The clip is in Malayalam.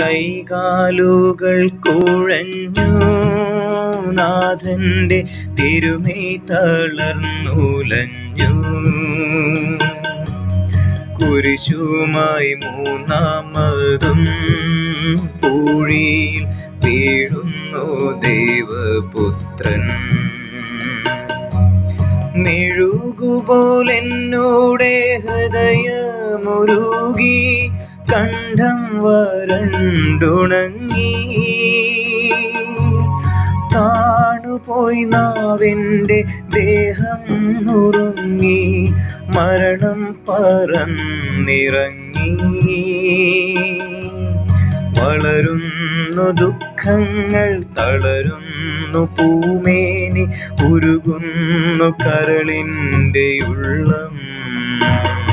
കൈകാലുകൾ കുഴഞ്ഞു നാഥന്റെ തിരുമേ തളർന്നുലഞ്ഞു കുരിശുമായി മൂന്നാമതും പൂഴിയിൽ വീഴുന്നു ദൈവപുത്രൻ മെഴുകുപോലെന്നോടെ ഹൃദയമുരുകി കണ്ഠം വരണ്ടുണങ്ങി താണുപോയി നാവിൻ്റെ ദേഹം നുറുങ്ങി മരണം പറന്നിറങ്ങി വളരുന്നു ദുഃഖങ്ങൾ തളരുന്നു പൂമേനി ഉരുകുന്നു കരളിൻ്റെ ഉള്ളം